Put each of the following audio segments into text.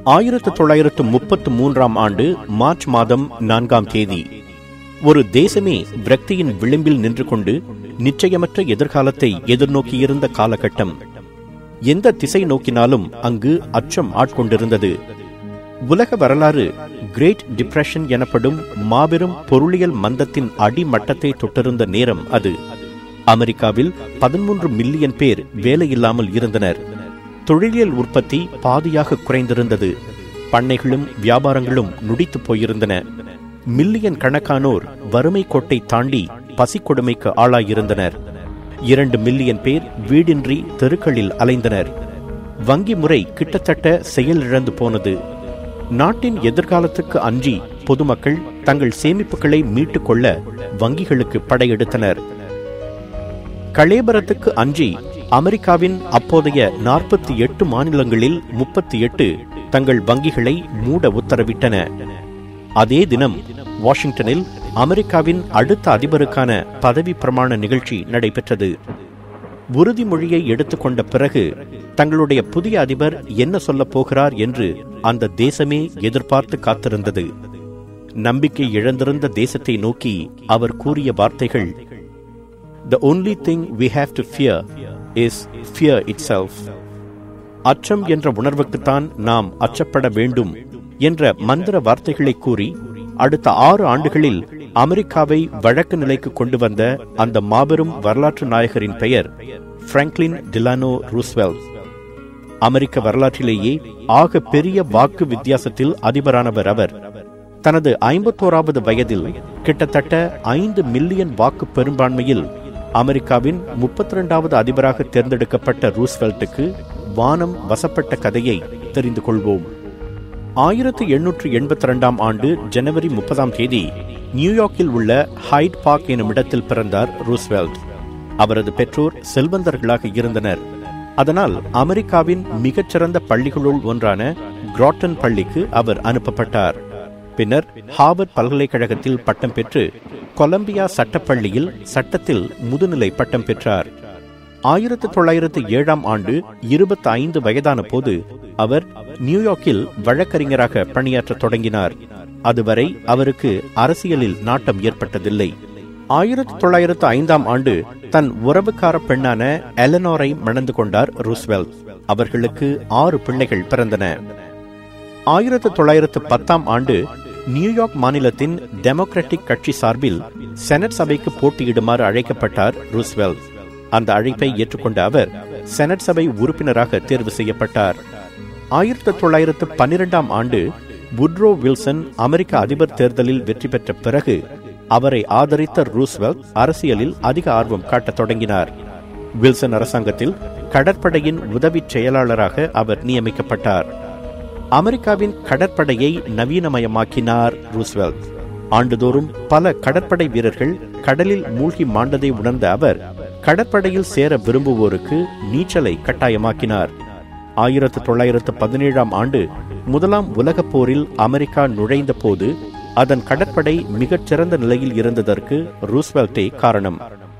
ஆயிரத்து தொள்ளாயிரத்து முப்பத்து மூன்றாம் ஆண்டு மார்ச் மாதம் நான்காம் தேதி ஒரு தேசமே விரக்தியின் விளிம்பில் நின்று கொண்டு நிச்சயமற்ற எதிர்காலத்தை எதிர்நோக்கியிருந்த காலகட்டம் எந்த திசை நோக்கினாலும் அங்கு அச்சம் ஆட்கொண்டிருந்தது உலக வரலாறு கிரேட் டிப்ரெஷன் எனப்படும் மாபெரும் பொருளியல் மந்தத்தின் அடிமட்டத்தை தொட்டிருந்த நேரம் அது அமெரிக்காவில் பதிமூன்று மில்லியன் பேர் வேலையில்லாமல் இருந்தனர் தொழிலியல் உற்பத்தி பாதியாக குறைந்திருந்தது பண்ணைகளும் வியாபாரங்களும் நுடித்து போயிருந்தன மில்லியன் கணக்கானோர் வறுமை கோட்டை தாண்டி பசிக்கொடுமைக்கு ஆளாயிருந்தனர் இரண்டு மில்லியன் பேர் வீடின்றி தெருக்களில் அலைந்தனர் வங்கி முறை கிட்டத்தட்ட செயலிழந்து போனது நாட்டின் எதிர்காலத்துக்கு அஞ்சி பொதுமக்கள் தங்கள் சேமிப்புகளை மீட்டுக் கொள்ள வங்கிகளுக்கு படையெடுத்தனர் களேபரத்துக்கு அஞ்சி அமெரிக்காவின் அப்போதைய நாற்பத்தி எட்டு மாநிலங்களில் முப்பத்தி எட்டு தங்கள் வங்கிகளை மூட உத்தரவிட்டன அதே தினம் வாஷிங்டனில் அமெரிக்காவின் அடுத்த அதிபருக்கான பதவி பிரமாண நிகழ்ச்சி நடைபெற்றது உறுதிமொழியை எடுத்துக்கொண்ட பிறகு தங்களுடைய புதிய அதிபர் என்ன சொல்லப் போகிறார் என்று அந்த தேசமே எதிர்பார்த்து காத்திருந்தது நம்பிக்கை இழந்திருந்த தேசத்தை நோக்கி அவர் கூறிய வார்த்தைகள் the only thing we have to fear is fear itself அச்சம் என்ற உணர்வுக்குத்தான் நாம் அச்சப்பட வேண்டும் என்ற மந்திர வார்த்தைகளை கூறி அடுத்த ஆறு ஆண்டுகளில் அமெரிக்காவை வழக்கு நிலைக்கு கொண்டு வந்த அந்த மாபெரும் வரலாற்று நாயகரின் பெயர் பிராங்க்லின் டிலானோ ரூஸ்வெல் அமெரிக்க வரலாற்றிலேயே ஆக பெரிய வாக்கு வித்தியாசத்தில் அதிபரானவர் அவர் தனது ஐம்பத்தோராவது வயதில் கிட்டத்தட்ட ஐந்து மில்லியன் வாக்கு பெரும்பான்மையில் அமெரிக்காவின் முப்பத்தி இரண்டாவது அதிபராக தேர்ந்தெடுக்கப்பட்ட ரூஸ்வெல்ட்டுக்கு வானம் வசப்பட்ட கதையை தெரிந்து கொள்வோம் ஆயிரத்தி எண்ணூற்று எண்பத்தி இரண்டாம் ஆண்டு ஜனவரி முப்பதாம் தேதி நியூயார்க்கில் உள்ள ஹைட் பார்க் எனும் இடத்தில் பிறந்தார் ரூஸ்வெல்ட் அவரது பெற்றோர் செல்வந்தர்களாக இருந்தனர் அதனால் அமெரிக்காவின் மிகச்சிறந்த பள்ளிகளுள் ஒன்றான கிராட்டன் பள்ளிக்கு அவர் அனுப்பப்பட்டார் பின்னர் ஹார்வர்ட் பல்கலைக்கழகத்தில் பட்டம் பெற்று கொலம்பியா சட்டப்பள்ளியில் சட்டத்தில் முதுநிலை பட்டம் பெற்றார் ஆயிரத்தி தொள்ளாயிரத்து ஏழாம் ஆண்டு இருபத்தி ஐந்து வயதான போது அவர் நியூயார்க்கில் வழக்கறிஞராக பணியாற்ற தொடங்கினார் அதுவரை அவருக்கு அரசியலில் நாட்டம் ஏற்பட்டதில்லை ஆயிரத்தி தொள்ளாயிரத்து ஐந்தாம் ஆண்டு தன் உறவுக்கார பெண்ணான எலனோரை மணந்து கொண்டார் ரூஸ்வெல் அவர்களுக்கு ஆறு பிள்ளைகள் பிறந்தன ஆயிரத்தி தொள்ளாயிரத்து பத்தாம் ஆண்டு நியூயார்க் மாநிலத்தின் டெமோக்ராட்டிக் கட்சி சார்பில் செனட் சபைக்கு போட்டியிடுமாறு அழைக்கப்பட்டார் ரூஸ்வெல் அந்த அழைப்பை ஏற்றுக்கொண்ட அவர் செனட் சபை உறுப்பினராக தேர்வு செய்யப்பட்டார் ஆயிரத்தி தொள்ளாயிரத்து பன்னிரெண்டாம் ஆண்டு புட்ரோ வில்சன் அமெரிக்க அதிபர் தேர்தலில் வெற்றி பெற்ற பிறகு அவரை ஆதரித்த ரூஸ்வெல் அரசியலில் அதிக ஆர்வம் காட்டத் தொடங்கினார் வில்சன் அரசாங்கத்தில் கடற்படையின் உதவி செயலாளராக அவர் நியமிக்கப்பட்டார் அமெரிக்காவின் கடற்படையை நவீனமயமாக்கினார் ரூஸ்வெல் ஆண்டுதோறும் பல கடற்படை வீரர்கள் கடலில் மூழ்கி மாண்டதை உணர்ந்த அவர் கடற்படையில் சேர விரும்புவோருக்கு நீச்சலை கட்டாயமாக்கினார் ஆயிரத்து தொள்ளாயிரத்து பதினேழாம் ஆண்டு முதலாம் உலகப் போரில் அமெரிக்கா நுழைந்த போது அதன் கடற்படை மிகச்சிறந்த நிலையில் இருந்ததற்கு ரூஸ்வெல்டே காரணம்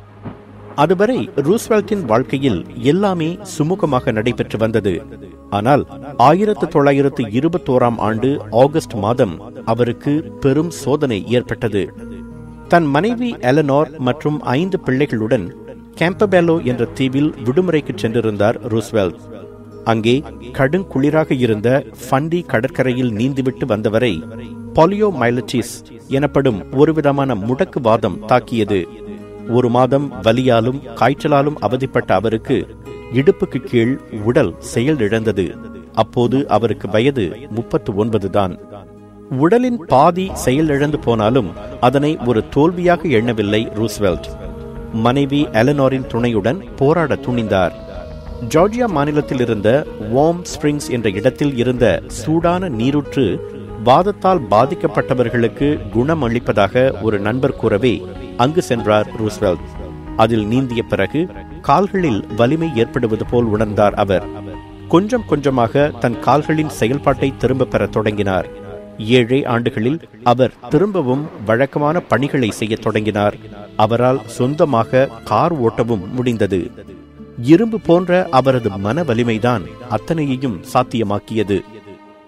அதுவரை ரூஸ்வெல்ட்டின் வாழ்க்கையில் எல்லாமே சுமூகமாக நடைபெற்று வந்தது ஆனால் ஆயிரத்து தொள்ளாயிரத்து இருபத்தோராம் ஆண்டு ஆகஸ்ட் மாதம் அவருக்கு பெரும் சோதனை ஏற்பட்டது தன் மனைவி எலனோர் மற்றும் ஐந்து பிள்ளைகளுடன் கேம்பபெலோ என்ற தீவில் விடுமுறைக்கு சென்றிருந்தார் ரூஸ்வெல் அங்கே கடுங்குளிராக இருந்த ஃபண்டி கடற்கரையில் நீந்திவிட்டு வந்தவரை பாலியோ மைலட்டிஸ் எனப்படும் ஒருவிதமான முடக்குவாதம் தாக்கியது ஒரு மாதம் வலியாலும் காய்ச்சலாலும் அவதிப்பட்ட அவருக்கு இடுப்புக்கு கீழ் உடல் செயல் இழந்தது அப்போது அவருக்கு வயது முப்பத்து ஒன்பது தான் உடலின் பாதி செயலிழந்து போனாலும் அதனை ஒரு தோல்வியாக எண்ணவில்லை ரூஸ்வெல்ட் மனைவி எலனோரின் துணையுடன் போராட துணிந்தார் ஜார்ஜியா மாநிலத்தில் இருந்த வார்ம் ஸ்பிரிங்ஸ் என்ற இடத்தில் இருந்த சூடான நீரூற்று வாதத்தால் பாதிக்கப்பட்டவர்களுக்கு குணம் அளிப்பதாக ஒரு நண்பர் கூறவே அங்கு சென்றார் ரூஸ்வெல்ட் அதில் நீந்திய பிறகு கால்களில் வலிமை ஏற்படுவது போல் உணர்ந்தார் அவர் கொஞ்சம் கொஞ்சமாக தன் கால்களின் செயல்பாட்டை திரும்ப பெற தொடங்கினார் ஏழே ஆண்டுகளில் அவர் திரும்பவும் வழக்கமான பணிகளை செய்ய தொடங்கினார் அவரால் சொந்தமாக கார் ஓட்டவும் முடிந்தது இரும்பு போன்ற அவரது மன வலிமைதான் அத்தனையையும் சாத்தியமாக்கியது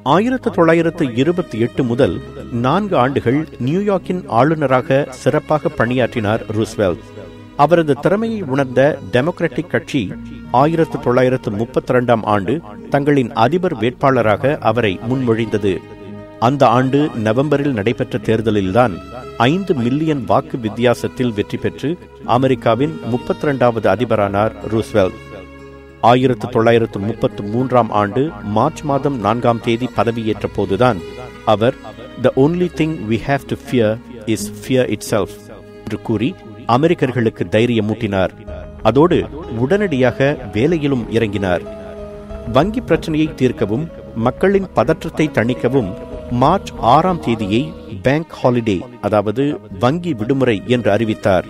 ஆயிரத்து தொள்ளாயிரத்து இருபத்தி எட்டு முதல் நான்கு ஆண்டுகள் நியூயார்க்கின் ஆளுநராக சிறப்பாக பணியாற்றினார் ரூஸ்வெல்ட் அவரது திறமையை உணர்ந்த டெமோக்ராட்டிக் கட்சி ஆயிரத்து தொள்ளாயிரத்து முப்பத்தி இரண்டாம் ஆண்டு தங்களின் அதிபர் வேட்பாளராக அவரை முன்மொழிந்தது அந்த ஆண்டு நவம்பரில் நடைபெற்ற தேர்தலில்தான் ஐந்து மில்லியன் வாக்கு வித்தியாசத்தில் வெற்றி பெற்று அமெரிக்காவின் முப்பத்தி இரண்டாவது அதிபரானார் ரூஸ்வெல்ட் ஆயிரத்து தொள்ளாயிரத்து முப்பத்து மூன்றாம் ஆண்டு மார்ச் மாதம் நான்காம் தேதி பதவியேற்ற போதுதான் அவர் the only thing we have to fear is fear itself என்று கூறி அமெரிக்கர்களுக்கு தைரியமூட்டினார் அதோடு உடனடியாக வேலையிலும் இறங்கினார் வங்கி பிரச்சனையை தீர்க்கவும் மக்களின் பதற்றத்தை தணிக்கவும் மார்ச் ஆறாம் தேதியை பேங்க் ஹாலிடே அதாவது வங்கி விடுமுறை என்று அறிவித்தார்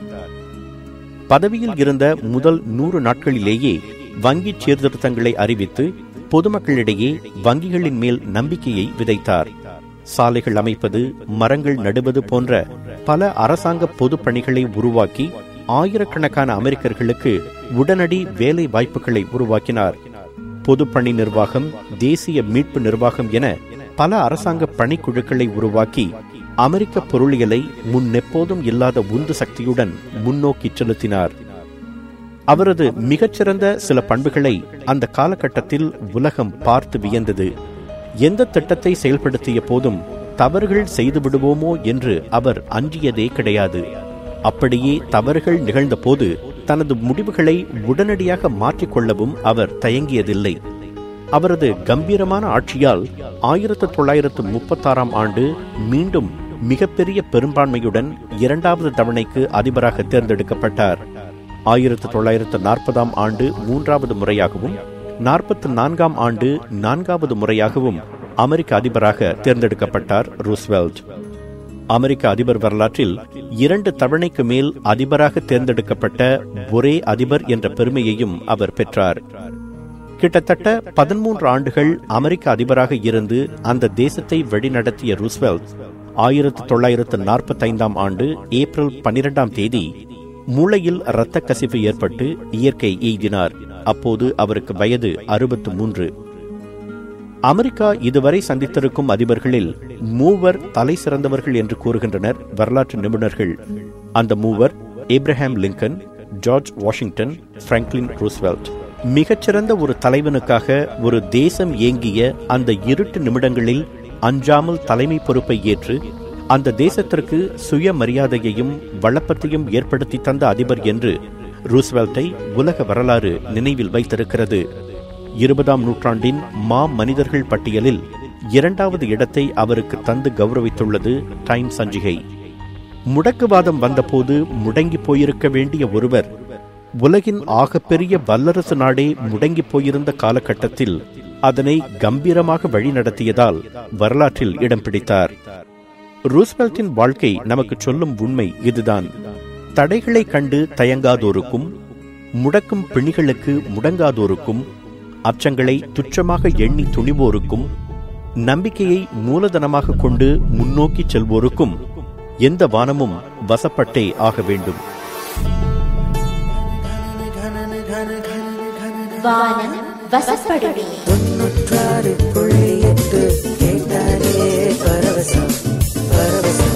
பதவியில் இருந்த முதல் நூறு நாட்களிலேயே வங்கி சீர்திருத்தங்களை அறிவித்து பொதுமக்களிடையே வங்கிகளின் மேல் நம்பிக்கையை விதைத்தார் சாலைகள் அமைப்பது மரங்கள் நடுவது போன்ற பல அரசாங்க பொது பணிகளை உருவாக்கி ஆயிரக்கணக்கான அமெரிக்கர்களுக்கு உடனடி வேலை வாய்ப்புகளை உருவாக்கினார் பொதுப்பணி நிர்வாகம் தேசிய மீட்பு நிர்வாகம் என பல அரசாங்க பணிக்குழுக்களை உருவாக்கி அமெரிக்க பொருளியலை முன்னெப்போதும் இல்லாத உந்து சக்தியுடன் முன்னோக்கி செலுத்தினார் அவரது மிகச்சிறந்த சில பண்புகளை அந்த காலகட்டத்தில் உலகம் பார்த்து வியந்தது எந்த திட்டத்தை செயல்படுத்திய போதும் தவறுகள் செய்து விடுவோமோ என்று அவர் அஞ்சியதே கிடையாது அப்படியே தவறுகள் நிகழ்ந்த போது தனது முடிவுகளை உடனடியாக மாற்றிக்கொள்ளவும் அவர் தயங்கியதில்லை அவரது கம்பீரமான ஆட்சியால் ஆயிரத்து தொள்ளாயிரத்து முப்பத்தாறாம் ஆண்டு மீண்டும் மிகப்பெரிய பெரும்பான்மையுடன் இரண்டாவது தவணைக்கு அதிபராக தேர்ந்தெடுக்கப்பட்டார் ஆயிரத்து தொள்ளாயிரத்து நாற்பதாம் ஆண்டு மூன்றாவது முறையாகவும் நாற்பத்தி நான்காம் ஆண்டு நான்காவது முறையாகவும் அமெரிக்க அதிபராக தேர்ந்தெடுக்கப்பட்டார் ரூஸ்வெல்ட் அமெரிக்க அதிபர் வரலாற்றில் இரண்டு தவணைக்கு மேல் அதிபராக தேர்ந்தெடுக்கப்பட்ட ஒரே அதிபர் என்ற பெருமையையும் அவர் பெற்றார் கிட்டத்தட்ட பதிமூன்று ஆண்டுகள் அமெரிக்க அதிபராக இருந்து அந்த தேசத்தை வழிநடத்திய ரூஸ்வெல்ட் ஆயிரத்து தொள்ளாயிரத்து நாற்பத்தைந்தாம் ஆண்டு ஏப்ரல் பனிரெண்டாம் தேதி மூளையில் இரத்த கசிவு ஏற்பட்டு இயற்கை எய்தினார் அப்போது அவருக்கு வயது அறுபத்து மூன்று அமெரிக்கா இதுவரை சந்தித்திருக்கும் அதிபர்களில் மூவர் தலை சிறந்தவர்கள் என்று கூறுகின்றனர் வரலாற்று நிபுணர்கள் அந்த மூவர் Abraham Lincoln George Washington Franklin Roosevelt மிகச்சிறந்த ஒரு தலைவனுக்காக ஒரு தேசம் ஏங்கிய அந்த இருட்டு நிமிடங்களில் அஞ்சாமல் தலைமை பொறுப்பை ஏற்று அந்த தேசத்திற்கு சுயமரியாதையையும் வளப்பத்தையும் ஏற்படுத்தி தந்த அதிபர் என்று ரூஸ்வெல்ட்டை உலக வரலாறு நினைவில் வைத்திருக்கிறது இருபதாம் நூற்றாண்டின் மா மனிதர்கள் பட்டியலில் இரண்டாவது இடத்தை அவருக்கு தந்து கௌரவித்துள்ளது டைம் சஞ்சிகை முடக்குவாதம் வந்தபோது முடங்கி போயிருக்க வேண்டிய ஒருவர் உலகின் ஆகப்பெரிய வல்லரசு நாடே முடங்கி போயிருந்த காலகட்டத்தில் அதனை கம்பீரமாக வழிநடத்தியதால் வரலாற்றில் இடம் பிடித்தார் ரூஸ்வெல்ட்டின் வாழ்க்கை நமக்கு சொல்லும் உண்மை இதுதான் தடைகளை கண்டு தயங்காதோருக்கும் முடக்கும் பிணிகளுக்கு முடங்காதோருக்கும் அச்சங்களை துச்சமாக எண்ணி துணிவோருக்கும் நம்பிக்கையை மூலதனமாக கொண்டு முன்னோக்கி செல்வோருக்கும் எந்த வானமும் வசப்பட்டே ஆக வேண்டும் வானம் வசப்படுமே தொண்ணூற்றாறு புள்ளி எட்டு கேட்டாலே பரவசம் பரவசம்